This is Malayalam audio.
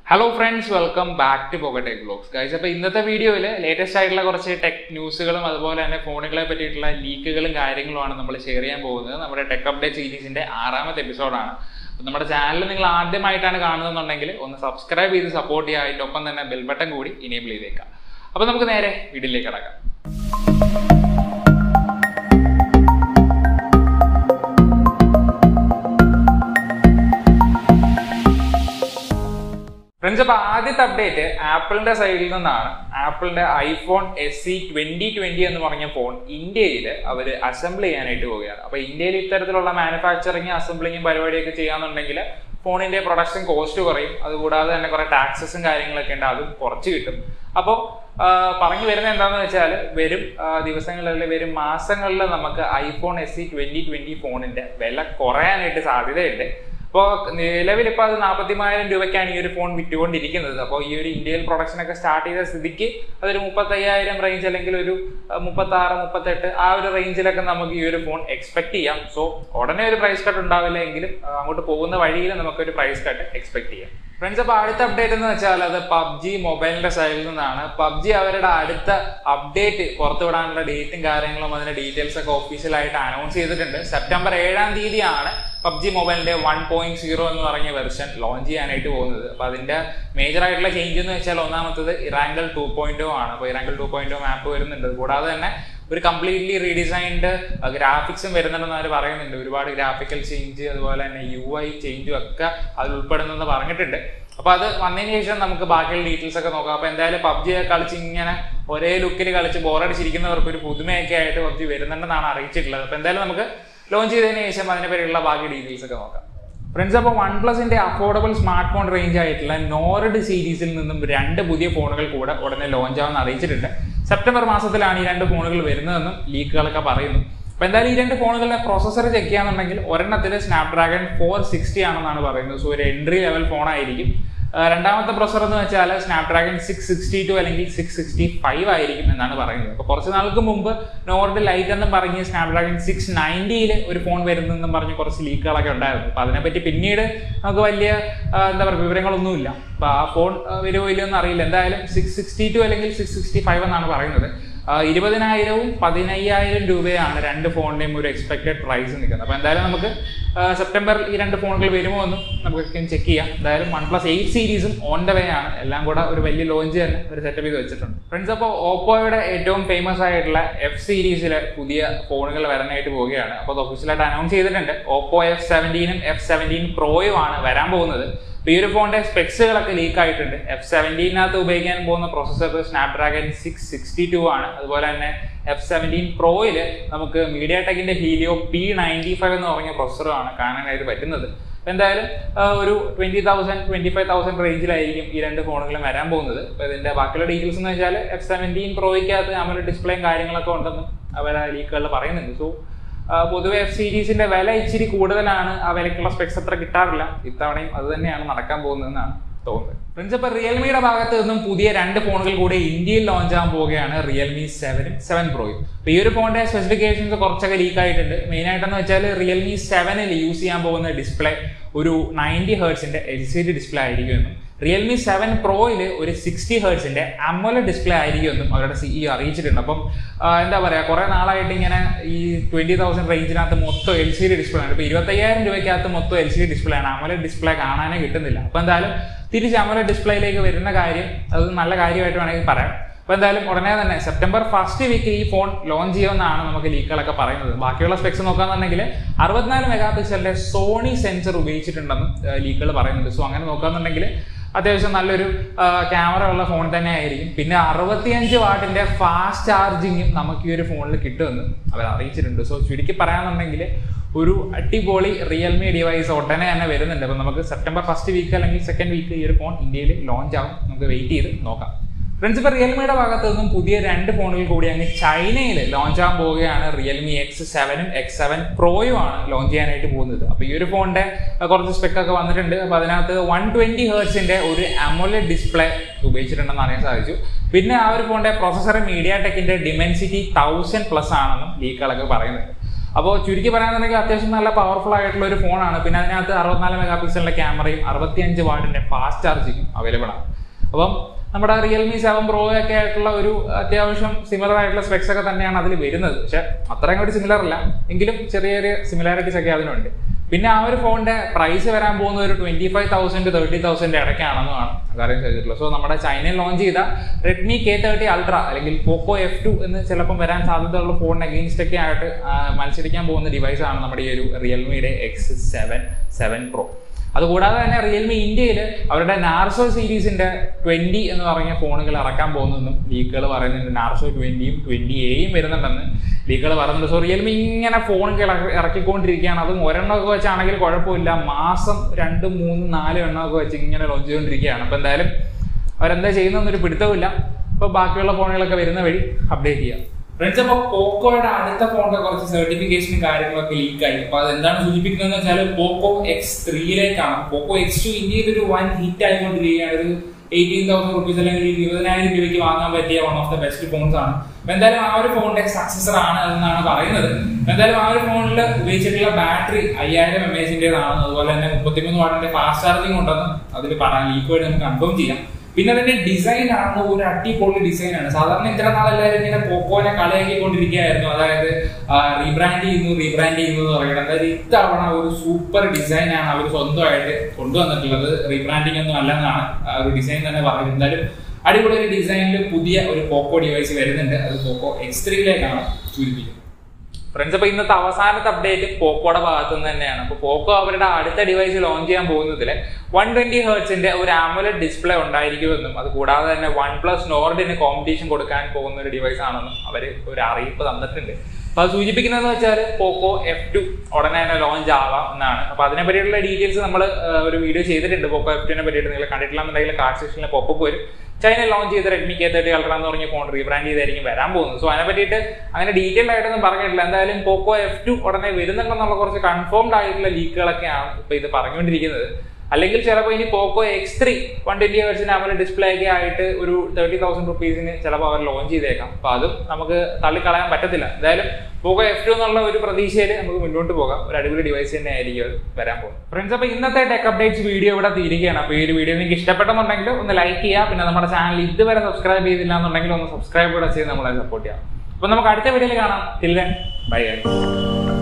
hello friends welcome back to പോക്കറ്റെക് ബ്ലോഗ്സ് ഗൈസ് അപ്പോൾ ഇന്നത്തെ വീഡിയോയിൽ ലേറ്റസ്റ്റ് ആയിട്ടുള്ള കുറച്ച് ടെക് ന്യൂസുകളും അതുപോലെ തന്നെ ഫോണുകളെ പറ്റിയിട്ടുള്ള ലീക്കുകളും കാര്യങ്ങളുമാണ് നമ്മൾ ഷെയർ ചെയ്യാൻ പോകുന്നത് നമ്മുടെ ടെക് അപ്ഡേറ്റ് സീരീസിന്റെ ആറാമത്തെ എപ്പിസോഡാണ് അപ്പോൾ നമ്മുടെ ചാനൽ നിങ്ങൾ ആദ്യമായിട്ടാണ് കാണുന്നതെന്നുണ്ടെങ്കിൽ ഒന്ന് സബ്സ്ക്രൈബ് ചെയ്ത് സപ്പോർട്ട് ചെയ്യുക അതിൻ്റെ ഒപ്പം തന്നെ ബെൽ ബട്ടൺ കൂടി ഇനേബിൾ ചെയ്തേക്കാം അപ്പോൾ നമുക്ക് നേരെ വീഡിയോയിലേക്ക് കിടക്കാം ഫ്രണ്ട്സ് അപ്പൊ ആദ്യത്തെ അപ്ഡേറ്റ് ആപ്പിളിന്റെ സൈഡിൽ നിന്നാണ് ആപ്പിളിന്റെ iPhone S C twenty twenty എന്ന് പറഞ്ഞ ഫോൺ ഇന്ത്യയിൽ അവർ അസംബിൾ ചെയ്യാനായിട്ട് പോവുകയാണ് അപ്പൊ ഇന്ത്യയിൽ ഇത്തരത്തിലുള്ള മാനുഫാക്ചറിങ് അസംബ്ലിങ്ങും പരിപാടിയൊക്കെ ചെയ്യാന്നുണ്ടെങ്കിൽ ഫോണിന്റെ പ്രൊഡക്ഷൻ കോസ്റ്റ് കുറയും അതുകൂടാതെ തന്നെ കുറെ ടാക്സസും കാര്യങ്ങളൊക്കെ ഉണ്ട് അതും കുറച്ച് കിട്ടും അപ്പോൾ പറഞ്ഞു വരുന്നത് എന്താണെന്ന് വെച്ചാൽ വരും ദിവസങ്ങളിൽ വരും മാസങ്ങളിൽ നമുക്ക് iPhone S C twenty twenty ഫോണിന്റെ വില കുറയാനായിട്ട് സാധ്യതയുണ്ട് അപ്പോൾ നിലവിൽ ഇപ്പോൾ അത് നാൽപ്പത്തിമായിരം രൂപയ്ക്കാണ് ഈ ഒരു ഫോൺ വിറ്റുകൊണ്ടിരിക്കുന്നത് അപ്പോൾ ഈ ഒരു ഇന്ത്യയിൽ പ്രൊഡക്ഷൻ ഒക്കെ സ്റ്റാർട്ട് ചെയ്ത സ്ഥിതിക്ക് അതൊരു മുപ്പത്തയ്യായിരം റേഞ്ച് അല്ലെങ്കിൽ ഒരു മുപ്പത്തി ആറ് മുപ്പത്തെട്ട് ആ ഒരു റേഞ്ചിലൊക്കെ നമുക്ക് ഈ ഒരു ഫോൺ എക്സ്പെക്ട് ചെയ്യാം സോ ഉടനെ ഒരു പ്രൈസ് കട്ട് ഉണ്ടാവില്ല എങ്കിലും അങ്ങോട്ട് പോകുന്ന വഴിയിൽ നമുക്കൊരു പ്രൈസ് കട്ട് എക്സ്പെക്ട് ചെയ്യാം ഫ്രണ്ട്സ് അപ്പോൾ അടുത്ത അപ്ഡേറ്റ് എന്ന് വെച്ചാൽ അത് പബ്ജി മൊബൈലിന്റെ സൈഡിൽ നിന്നാണ് പബ്ജി അവരുടെ അടുത്ത അപ്ഡേറ്റ് പുറത്തുവിടാനുള്ള ഡേറ്റും കാര്യങ്ങളും അതിന്റെ ഡീറ്റെയിൽസ് ഒക്കെ ഒഫീഷ്യലായിട്ട് അനൗൺസ് ചെയ്തിട്ടുണ്ട് സെപ്റ്റംബർ ഏഴാം തീയതിയാണ് പബ്ജി മൊബൈലിന്റെ വൺ പോയിന്റ് സീറോ എന്ന് പറഞ്ഞ വെർഷൻ ലോഞ്ച് ചെയ്യാനായിട്ട് പോകുന്നത് അപ്പൊ അതിന്റെ മേജർ ആയിട്ടുള്ള ചേഞ്ച് എന്ന് വെച്ചാൽ ഒന്നാമത്തത് ഇറാങ്കൽ ടു പോയിന്റ് ആണ് അപ്പോൾ ഇറാങ്കൽ ടു പോയിന്റ് മാപ്പ് വരുന്നുണ്ട് കൂടാതെ തന്നെ ഒരു കംപ്ലീറ്റ്ലി റീഡിസൈൻഡ് ഗ്രാഫിക്സും വരുന്നുണ്ടെന്ന് അവർ പറയുന്നുണ്ട് ഒരുപാട് ഗ്രാഫിക്കൽ ചേഞ്ച് അതുപോലെ തന്നെ യു ഐ ചേഞ്ചും ഒക്കെ അതിൽ ഉൾപ്പെടുന്നെന്ന് പറഞ്ഞിട്ടുണ്ട് അപ്പൊ അത് വന്നതിന് ശേഷം നമുക്ക് ബാക്കിയുള്ള ഡീറ്റെയിൽസ് ഒക്കെ നോക്കാം അപ്പൊ എന്തായാലും പബ്ജി കളിച്ച് ഇങ്ങനെ ഒരേ ലുക്കിൽ കളിച്ച് ബോറടിച്ചിരിക്കുന്നവർക്ക് ഒരു പുതുമയൊക്കെ ആയിട്ട് പബ്ജി വരുന്നുണ്ടെന്നാണ് അറിയിച്ചിട്ടുള്ളത് അപ്പൊ എന്തായാലും നമുക്ക് ലോഞ്ച് ചെയ്തതിന് ശേഷം അതിനെപ്പറ്റിയുള്ള ബാക്കി ഡീറ്റെയിൽസ് ഒക്കെ നോക്കാം ഫ്രണ്ട്സ് അപ്പോൾ വൺ പ്ലസിന്റെ അഫോർഡബിൾ സ്മാർട്ട് ഫോൺ റേഞ്ച് ആയിട്ടുള്ള നോർഡ് സീരീസിൽ നിന്നും രണ്ട് പുതിയ ഫോണുകൾ കൂടെ ഉടനെ ലോഞ്ച് ആവുമെന്ന് അറിയിച്ചിട്ടുണ്ട് സെപ്റ്റംബർ മാസത്തിലാണ് ഈ രണ്ട് ഫോണുകൾ വരുന്നതെന്നും ലീക്കുകളൊക്കെ പറയുന്നു അപ്പോൾ എന്തായാലും ഈ രണ്ട് ഫോണുകളുടെ പ്രോസസ്സർ ചെക്ക് ചെയ്യാന്നുണ്ടെങ്കിൽ ഒരെണ്ണത്തിൽ സ്നാപ്ഡ്രാഗൺ ഫോർ സിക്സ്റ്റി ആണെന്നാണ് പറയുന്നത് സോ ഒരു എൻട്രി ലെവൽ ഫോണായിരിക്കും രണ്ടാമത്തെ പ്രൊസർ എന്ന് വെച്ചാൽ സ്നാപ്ഡ്രാഗൺ സിക്സ് സിക്സ്റ്റി ടു അല്ലെങ്കിൽ സിക്സ് സിക്സ്റ്റി ഫൈവ് ആയിരിക്കും എന്നാണ് പറയുന്നത് അപ്പോൾ കുറച്ച് നാൾക്ക് മുമ്പ് നോർഡ് ലൈറ്റ് എന്നും പറഞ്ഞ് സ്നാപ്ഡ്രാഗൺ സിക്സ് നയൻറ്റിയിൽ ഒരു ഫോൺ വരുന്നെന്നും പറഞ്ഞ് കുറച്ച് ലീക്കുകളൊക്കെ ഉണ്ടായിരുന്നു അപ്പോൾ അതിനെപ്പറ്റി പിന്നീട് നമുക്ക് വലിയ എന്താ പറയുക വിവരങ്ങളൊന്നുമില്ല അപ്പോൾ ആ ഫോൺ വരുമോ ഇല്ലയോ എന്ന് അറിയില്ല എന്തായാലും സിക്സ് സിക്സ്റ്റി ടു അല്ലെങ്കിൽ സിക്സ് സിക്സ്റ്റി ഫൈവ് എന്നാണ് പറയുന്നത് ഇരുപതിനായിരവും പതിനയ്യായിരം രൂപയാണ് രണ്ട് ഫോണിന്റെയും ഒരു എക്സ്പെക്ടഡ് പ്രൈസ് നിൽക്കുന്നത് അപ്പോൾ എന്തായാലും നമുക്ക് സെപ്റ്റംബറിൽ ഈ രണ്ട് ഫോണുകൾ വരുമോ എന്നും നമുക്ക് ചെക്ക് ചെയ്യാം എന്തായാലും വൺ പ്ലസ് എയ്റ്റ് സീരീസും ഓൺ ദ വേ ആണ് എല്ലാം കൂടെ ഒരു വലിയ ലോഞ്ച് തന്നെ ഒരു സെറ്റപ്പ് ചെയ്ത് വെച്ചിട്ടുണ്ട് ഫ്രണ്ട്സ് അപ്പോൾ ഓപ്പോയുടെ ഏറ്റവും ഫേമസ് ആയിട്ടുള്ള എഫ് സീരീസിലെ പുതിയ ഫോണുകൾ വരാനായിട്ട് പോവുകയാണ് അപ്പോൾ അത് ഒഫീഷ്യലായിട്ട് അനൗൺസ് ചെയ്തിട്ടുണ്ട് ഓപ്പോ എഫ് സെവൻറ്റീനും എഫ് സെവൻറ്റീൻ പ്രോയും ആണ് വരാൻ പോകുന്നത് ഈ ഒരു ഫോണിന്റെ സ്പെക്സുകളൊക്കെ ലീക്ക് ആയിട്ടുണ്ട് എഫ് സെവൻറ്റീനകത്ത് ഉപയോഗിക്കാൻ പോകുന്ന processor Snapdragon six sixty two ആണ് അതുപോലെ തന്നെ എഫ് സെവൻറ്റീൻ പ്രോയിൽ നമുക്ക് മീഡിയ ടെക്കിന്റെ ഹീലിയോ പി നയൻറ്റി ഫൈവ് എന്ന് പറഞ്ഞ പ്രൊസസ്സറുമാണ് കാണാനായിട്ട് പറ്റുന്നത് എന്തായാലും ഒരു twenty thousand twenty five thousand റേഞ്ചിലായിരിക്കും ഈ രണ്ട് ഫോണുകളും വരാൻ പോകുന്നത് അപ്പോൾ ഇതിന്റെ ബാക്കിയുള്ള ഡീറ്റെയിൽസ് എന്ന് വെച്ചാൽ എഫ് സെവൻറ്റീൻ പ്രോയ്ക്കകത്ത് നമ്മുടെ ഡിസ്പ്ലേയും കാര്യങ്ങളൊക്കെ ഉണ്ടെന്നും അവർ ആ ലീക്കുകളിൽ പറയുന്നുണ്ട് സോ പൊതുവെ എഫ് സീരീസിന്റെ വില ഇച്ചിരി കൂടുതലാണ് ആ വിലക്കുള്ള സ്പെക്സ് അത്ര കിട്ടാറില്ല ഇത്തവണയും അത് തന്നെയാണ് നടക്കാൻ പോകുന്നതെന്നാണ് തോന്നുന്നത് ഫ്രണ്ട്സ് ഇപ്പൊ റിയൽമിയുടെ ഭാഗത്ത് നിന്നും പുതിയ രണ്ട് ഫോണുകൾ കൂടെ ഇന്ത്യയിൽ ലോഞ്ച് ആകാൻ പോവുകയാണ് റിയൽമി സെവനും സെവൻ പ്രോയും അപ്പൊ ഈ ഒരു ഫോണിന്റെ സ്പെസിഫിക്കേഷൻസ് കുറച്ചൊക്കെ ലീക്ക് ആയിട്ടുണ്ട് മെയിൻ ആയിട്ടെന്ന് വെച്ചാൽ റിയൽമി സെവനിൽ യൂസ് ചെയ്യാൻ പോകുന്ന ഡിസ്പ്ലേ ഒരു നയൻറ്റി ഹേർട്സിന്റെ എൽ സി ഡി ഡിസ്പ്ലേ ആയിരിക്കുമെന്നും റിയൽമി സെവൻ പ്രോയിൽ ഒരു സിക്സ്റ്റി ഹേർട്സിന്റെ അമോല ഡിസ്പ്ലേ ആയിരിക്കുമെന്നും അവരുടെ സിഇഒ അറിയിച്ചിട്ടുണ്ട് അപ്പം എന്താ പറയുക കുറെ നാളായിട്ട് ഇങ്ങനെ ഈ ട്വന്റി തൗസൻഡ് റേഞ്ചിനകത്ത് മൊത്തം എൽ സി ഡി ഡിസ്പ്ലേ ആണ് ഇപ്പൊ ഇരുപത്തയ്യായിരം രൂപയ്ക്കകത്ത് മൊത്തം എൽ സി ഡി ഡിസ്പ്ലേ ആണ് അമോല ഡിസ്പ്ലേ കാണാനേ കിട്ടുന്നില്ല അപ്പൊ എന്തായാലും തിരിച്ച് അമോല ഡിസ്പ്ലേയിലേക്ക് വരുന്ന കാര്യം അത് നല്ല കാര്യമായിട്ട് വേണമെങ്കിൽ പറയാം അപ്പോൾ എന്തായാലും ഉടനെ തന്നെ സെപ്റ്റംബർ ഫസ്റ്റ് വീക്ക് ഈ ഫോൺ ലോഞ്ച് ചെയ്യുമെന്നാണ് നമുക്ക് ലീക്കുകളൊക്കെ പറയുന്നത് ബാക്കിയുള്ള സ്പെക്സ് നോക്കാന്നുണ്ടെങ്കിൽ അറുപത്തിനാല് മെഗാ പിക്സലിന്റെ സോണി സെൻസർ ഉപയോഗിച്ചിട്ടുണ്ടെന്നും ലീക്കുകൾ പറയുന്നുണ്ട് സോ അങ്ങനെ നോക്കാന്നുണ്ടെങ്കിൽ അത്യാവശ്യം നല്ലൊരു ക്യാമറ ഉള്ള ഫോൺ തന്നെ ആയിരിക്കും പിന്നെ അറുപത്തിയഞ്ച് വാട്ടിന്റെ ഫാസ്റ്റ് ചാർജിങ്ങും നമുക്ക് ഈ ഒരു ഫോണിൽ കിട്ടുമെന്ന് അവർ അറിയിച്ചിട്ടുണ്ട് സോ ചുരുക്കി പറയാന്നുണ്ടെങ്കിൽ ഒരു അടിപൊളി റിയൽമി ഡിവൈസ് ഉടനെ തന്നെ വരുന്നുണ്ട് അപ്പം നമുക്ക് സെപ്റ്റംബർ ഫസ്റ്റ് വീക്ക് അല്ലെങ്കിൽ സെക്കൻഡ് വീക്ക് ഈ ഒരു ഫോൺ ഇന്ത്യയിൽ ലോഞ്ച് ആവും നമുക്ക് വെയിറ്റ് ചെയ്ത് നോക്കാം ഫ്രണ്ട്സ് ഇപ്പോൾ റിയൽമിയുടെ ഭാഗത്ത് നിന്നും പുതിയ രണ്ട് ഫോണുകൾ കൂടി അങ്ങ് ചൈനയിൽ ലോഞ്ച് ആകാൻ പോവുകയാണ് റിയൽമി എക്സ് സെവനും എക്സ് സെവൻ പ്രോയും ആണ് ലോഞ്ച് ചെയ്യാനായിട്ട് പോകുന്നത് അപ്പോൾ ഈ ഒരു ഫോണിന്റെ കുറച്ച് സ്പെക്ക് ഒക്കെ വന്നിട്ടുണ്ട് അപ്പോൾ അതിനകത്ത് വൺ ട്വന്റി ഹേർട്സിന്റെ ഒരു അമോലെ ഡിസ്പ്ലേ ഉപയോഗിച്ചിട്ടുണ്ടെന്ന് അറിയാൻ സാധിച്ചു പിന്നെ ആ ഒരു ഫോണിന്റെ പ്രൊസസർ മീഡിയ ടെക്കിന്റെ ഡിമെൻസിറ്റി തൗസൻഡ് പ്ലസ് ആണെന്നും ലീക്കുകളൊക്കെ പറയുന്നുണ്ട് അപ്പോൾ ചുരുക്കി പറയാന്നുണ്ടെങ്കിൽ അത്യാവശ്യം നല്ല പവർഫുൾ ആയിട്ടുള്ള ഒരു ഫോണാണ് പിന്നെ അതിനകത്ത് അറുപത്തിനാല് മെഗാ പിക്സലിന്റെ ക്യാമറയും അറുപത്തിയഞ്ച് വാട്ടിന്റെ ഫാസ്റ്റ് ചാർജിങ്ങും അവൈലബിൾ ആണ് അപ്പം നമ്മുടെ റിയൽമി സെവൻ പ്രോ ഒക്കെ ആയിട്ടുള്ള ഒരു അത്യാവശ്യം സിമിലർ ആയിട്ടുള്ള സ്പെക്സ് ഒക്കെ തന്നെയാണ് അതിൽ വരുന്നത് പക്ഷെ അത്രയും കൂടി സിമിലർ അല്ല എങ്കിലും ചെറിയ ചെറിയ സിമിലാരിറ്റീസ് ഒക്കെ അതിനുണ്ട് പിന്നെ ആ ഒരു ഫോണിന്റെ പ്രൈസ് വരാൻ പോകുന്ന ഒരു twenty five thousand thirty thousand ഇടയ്ക്കാണെന്നാണ് അറിയാൻ സാധിച്ചിട്ടുള്ളത് സോ നമ്മുടെ ചൈനയിൽ ലോഞ്ച് ചെയ്ത റെഡ്മി കെ തേർട്ടി അൾട്ര അല്ലെങ്കിൽ പോക്കോ എഫ് ടു എന്ന് ചിലപ്പം വരാൻ സാധ്യതയുള്ള ഫോണിന് അഗെയിൻസ്റ്റ് ഒക്കെ ആയിട്ട് ആ, മത്സരിക്കാൻ പോകുന്ന ഡിവൈസ് ആണ് നമ്മുടെ ഈ ഒരു റിയൽമിയുടെ എക്സ് സെവൻ സെവൻ പ്രോ അതുകൂടാതെ തന്നെ റിയൽമി ഇന്ത്യയിൽ അവരുടെ നാർസോ സീരീസിന്റെ ട്വന്റി എന്ന് പറഞ്ഞ ഫോണുകൾ ഇറക്കാൻ പോകുന്നെന്നും ലീക്കുകൾ പറയുന്നുണ്ട് നാർസോ ട്വന്റിയും ട്വന്റി എയും വരുന്നുണ്ടെന്ന് ലീക്കുകൾ പറയുന്നുണ്ട് സോ റിയൽമി ഇങ്ങനെ ഫോണുകൾ ഇറക്കിക്കൊണ്ടിരിക്കുകയാണ് അതും ഒരെണ്ണമൊക്കെ വെച്ചാണെങ്കിൽ കുഴപ്പമില്ല മാസം രണ്ട് മൂന്ന് നാല് എണ്ണമൊക്കെ വെച്ച് ഇങ്ങനെ ലോഞ്ച് ചെയ്തുകൊണ്ടിരിക്കുകയാണ് അപ്പോൾ എന്തായാലും അവരെന്താ ചെയ്യുന്നതെന്നൊരു പിടുത്തമില്ല അപ്പോൾ ബാക്കിയുള്ള ഫോണുകളൊക്കെ വരുന്ന വഴി അപ്ഡേറ്റ് ചെയ്യാം ഫ്രണ്ട്സ് അപ്പോൾ പോക്കോയുടെ അടുത്ത ഫോണിന്റെ കുറച്ച് സർട്ടിഫിക്കേഷനും കാര്യങ്ങളൊക്കെ ലീക്ക് ആയി അപ്പൊ അതെന്താണ് സൂചിപ്പിക്കുന്നത് വെച്ചാൽ പോക്കോ എക്സ് ത്രീയിലേക്കാണ് പോക്കോ എക്സ് ടു ഇന്ത്യയിൽ ഒരു വൻ ഹിറ്റ് ആയിക്കൊണ്ടിരിക്കുകയാണ് ഒരു എയ്റ്റീൻ തൗസൻഡ് റുപ്പീസ് അല്ലെങ്കിൽ ഒരു ഇരുപതിനായിരം രൂപയ്ക്ക് വാങ്ങാൻ പറ്റിയ one of the best phones ആണ് അപ്പൊ എന്തായാലും ആ ഒരു ഫോണിന്റെ സക്സസർ ആണ് എന്നാണ് പറയുന്നത് അപ്പൊ എന്തായാലും ആ ഒരു ഫോണിൽ ഉപയോഗിച്ചിട്ടുള്ള ബാറ്ററി അയ്യായിരം എം എച്ചിന്റേതാണ് അതുപോലെ തന്നെ മുപ്പത്തിമൂന്ന് വാട്ടിന്റെ ഫാസ്റ്റ് ചാർജിങ് ഉണ്ടെന്ന് അതിൽ പറയാൻ ലീക്ക് വഴി നമുക്ക് കൺഫേം ചെയ്യാം പിന്നെ അതിന്റെ ഡിസൈൻ ആണ് ഒരു അടിപൊളി ഡിസൈൻ ആണ് സാധാരണ ഇത്ര നാൾ എല്ലാവരും ഇങ്ങനെ പോക്കോനെ കളിയാക്കിക്കൊണ്ടിരിക്കുകയായിരുന്നു അതായത് റീബ്രാൻഡ് ചെയ്യുന്നു റീബ്രാൻഡ് ചെയ്യുന്നു എന്ന് പറയുന്നത് അതായത് ഇത്തവണ ഒരു സൂപ്പർ ഡിസൈൻ ആണ് അവർ സ്വന്തമായിട്ട് കൊണ്ടുവന്നിട്ടുള്ളത് റീബ്രാൻഡിംഗ് ഒന്നും അല്ലെന്നാണ് ആ ഒരു ഡിസൈൻ തന്നെ പറയുന്നത് എന്തായാലും അടിപൊളി ഒരു ഡിസൈനിൽ പുതിയ ഒരു പോക്കോ ഡിവൈസ് വരുന്നുണ്ട് അത് പോക്കോ എക്സ് ത്രീയിലേക്കാണ് ചുരുപ്പിക്കുന്നത് ഫ്രണ്ട്സ് അപ്പൊ ഇന്നത്തെ അവസാനത്തെ അപ്ഡേറ്റ് പോക്കോയുടെ ഭാഗത്തു നിന്ന് തന്നെയാണ് അപ്പൊ പോക്കോ അവരുടെ അടുത്ത ഡിവൈസ് ലോഞ്ച് ചെയ്യാൻ പോകുന്നതിൽ വൺ ട്വന്റി ഹേർട്സിന്റെ ഒരു ആമുലറ്റ് ഡിസ്പ്ലേ ഉണ്ടായിരിക്കുമെന്നും അത് കൂടാതെ തന്നെ വൺ പ്ലസ് നോർഡിന് കോമ്പറ്റീഷൻ കൊടുക്കാൻ പോകുന്ന ഒരു ഡിവൈസ് ആണെന്നും അവർ ഒരു അറിയിപ്പ് തന്നിട്ടുണ്ട് അപ്പൊ അത് സൂചിപ്പിക്കുന്നതെന്ന് വെച്ചാൽ പോക്കോ എഫ് ടു ഉടനെ തന്നെ ലോഞ്ച് ആവാം എന്നാണ് അപ്പൊ അതിനെ പറ്റിയിട്ടുള്ള ഡീറ്റെയിൽസ് നമ്മൾ ഒരു വീഡിയോ ചെയ്തിട്ടുണ്ട് പോക്കോ എഫ് ടുവിനെ പറ്റിയിട്ട് നിങ്ങൾ കണ്ടിട്ടില്ലെന്നുണ്ടെങ്കിൽ കാർഡ് സെക്ഷനിൽ പോപ്പ് വരും ചൈന ലോഞ്ച് ചെയ്ത റെഡ്മി കെ തേർട്ടി അൾട്ര എന്ന് പറഞ്ഞ ഫോൺ റീബ്രാൻഡ് ചെയ്തായിരിക്കും വരാൻ പോകുന്നത് സോ അതിനെ പറ്റിയിട്ട് അങ്ങനെ ഡീറ്റെയിൽ ആയിട്ടൊന്നും പറഞ്ഞിട്ടില്ല എന്തായാലും പോക്കോ എഫ് ടു ഉടനെ വരുന്നുണ്ടെന്നുള്ള കുറച്ച് കൺഫേംഡ് ആയിട്ടുള്ള ലീക്കുകളൊക്കെയാണ് ഇപ്പൊ ഇത് പറഞ്ഞുകൊണ്ടിരിക്കുന്നത് അല്ലെങ്കിൽ ചിലപ്പോൾ ഇനി Poco X three one twenty ഹേഴ്സിന് അവരുടെ ഡിസ്പ്ലേ ഒക്കെ ആയിട്ട് ഒരു തേർട്ടി തൗസൻഡ് റുപ്പീസിന് ചിലപ്പോൾ അവർ ലോഞ്ച് ചെയ്തേക്കാം അപ്പൊ അതും നമുക്ക് തള്ളിക്കളയാൻ പറ്റത്തില്ല എന്തായാലും പോക്കോ എഫ് ടു എന്നുള്ള ഒരു പ്രതീക്ഷയിൽ നമുക്ക് മുന്നോട്ട് പോകാം ഒരു അടിപൊളി ഡിവൈസ് തന്നെ ആയിരിക്കും അത് വരാൻ പോകുന്നത് ഫ്രണ്ട്സ് അപ്പൊ ഇന്നത്തെ ടെക് അപ്ഡേറ്റ്സ് വീഡിയോ ഇവിടെ തീരുകയാണ് അപ്പൊ ഈ ഒരു വീഡിയോ നിങ്ങൾക്ക് ഇഷ്ടപ്പെട്ടെന്നുണ്ടെങ്കിൽ ഒന്ന് ലൈക്ക് ചെയ്യുക പിന്നെ നമ്മുടെ ചാനൽ ഇതുവരെ സബ്സ്ക്രൈബ് ചെയ്തില്ല എന്നുണ്ടെങ്കിൽ ഒന്ന് സബ്സ്ക്രൈബ് കൂടെ ചെയ്ത് നമ്മളെ സപ്പോർട്ട് ചെയ്യാം അപ്പൊ നമുക്ക് അടുത്ത വീഡിയോയിൽ കാണാം ടിൽ ബൈ